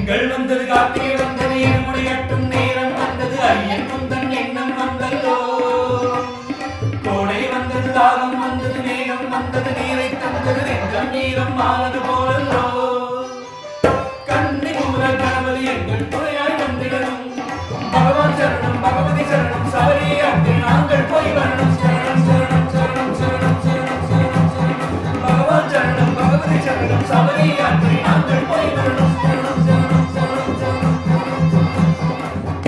திங்கள் வந்தது கார்த்திகை வந்தது இருமுடி கட்டும் நேரம் வந்தது ஐயன் குந்தன் எண்ணம் வந்தல்லோ கோடை வந்தது தாகம் வந்தது மேகம் வந்தது நீரை தந்தது நெஞ்சம் நீரம் ஆனது போலல்லோ கண்ணி மூல கணபதி எங்கள் துணையாய் வந்திடணும் பகவான் சரணம் பகவதி சரணம் சபரி அங்கு நாங்கள் போய் வரணும் சரணம் சரணம் சரணம் சரணம் சரணம் சரணம் சரணம் பகவான் சரணம் பகவதி சரணம் சபரி அங்கு நாங்கள் போய் வரணும் சரணம் சரணம் சரணம் சரணம் சரணம்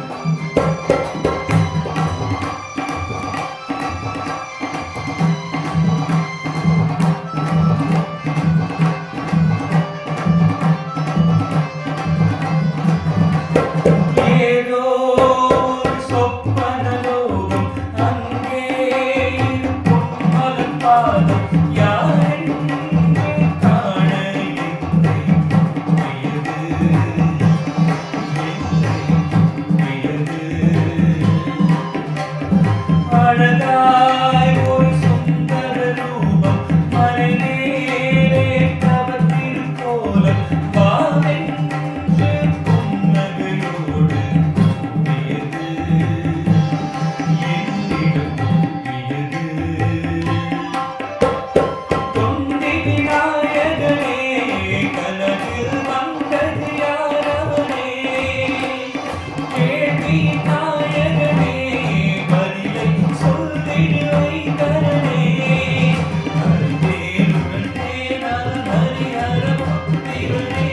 ஏதோ ஒரு சொப்பனலோகம் அங்கே இருக்கும் மலர் பாதம் யாரெங்கே காண இல்லை வயது அழகாய் ஒரு சுந்தர ரூபம் மலைமேலே கவர்ந்திரு கோலம் வாவென்று புன்னகையோடு உயது என்னிடம் உயது தொந்தி விநாயகனே கனவில் வந்தது யாரவனே கேள்வி நாயகனே பதிலை சொல்லிடு வைத்தரனே அருந்தேருடன் தேனான ஹரிஹர புத்திரனே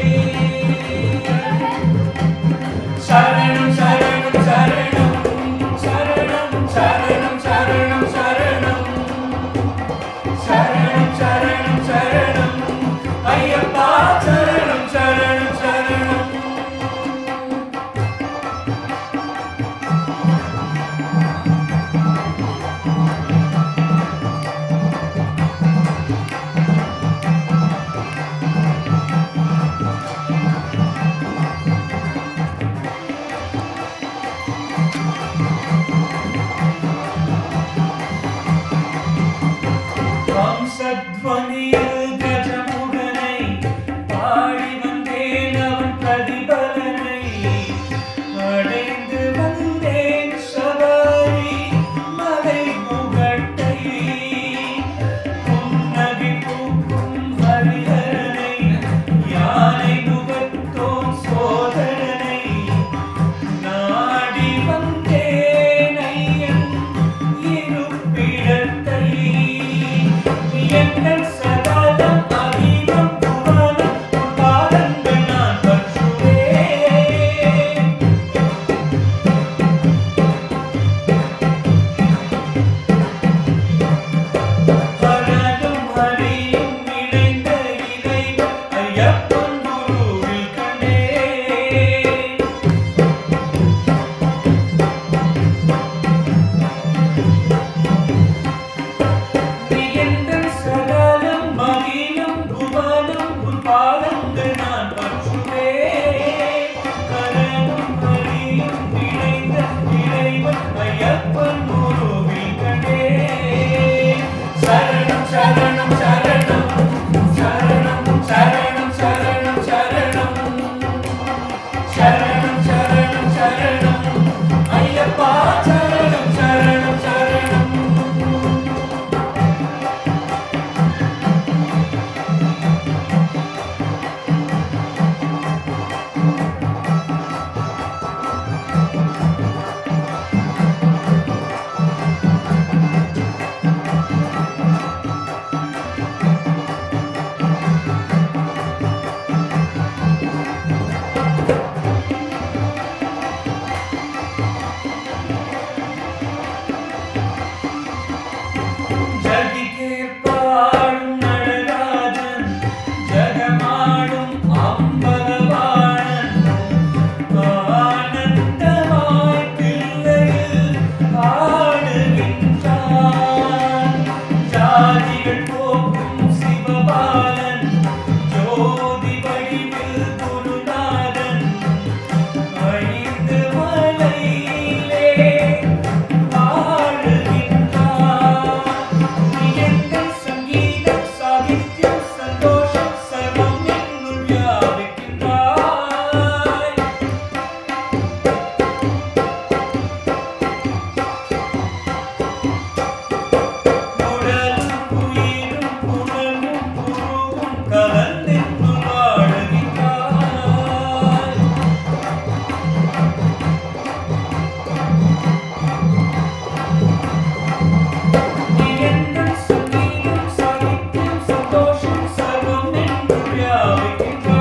சரணம் சரணம் சரணம் சரணம் சரணம் சரணம் சரணம் சரணம் சரணம் சரணம் ஐயப்பா சரணம் சரணம் சரணம் வம்சத்வனியில் கஜமுகனை பாடி வந்தேன் அவன் பிரதிபலனை அடைந்து வந்தேன் சபரி மலை முகட்டை புன்னகை பூக்கும் ஹரிஹரனை யானை முகத்தோன் சோதரனை நாடி வந்தேன் ஐயன் இருப்பிடத்தை எங்கள் சகலம் அகிலம் புவனம் பாதங்கள் நான் பற்றுவேன் ஹரனும் ஹரியும் இணைந்த இறைவன் ஐயப்பன் குருவில் கண்டேன் வியந்தன் சகலம் மகிழும் புவனம் உன் பாதங்கள் நான் பற்றுவேன் கரனும் ஹரியும் இணைந்த இறைவன் ஐயப்பன் குருவில் கண்டேன் சரணம் சரணம் சரணம் சரணம் சரணம் சரணம் சரணம் சரணம் சரணம் சரணம் ஐயப்பா சரணம் சரணம் சரணம் இருக்கின்றார்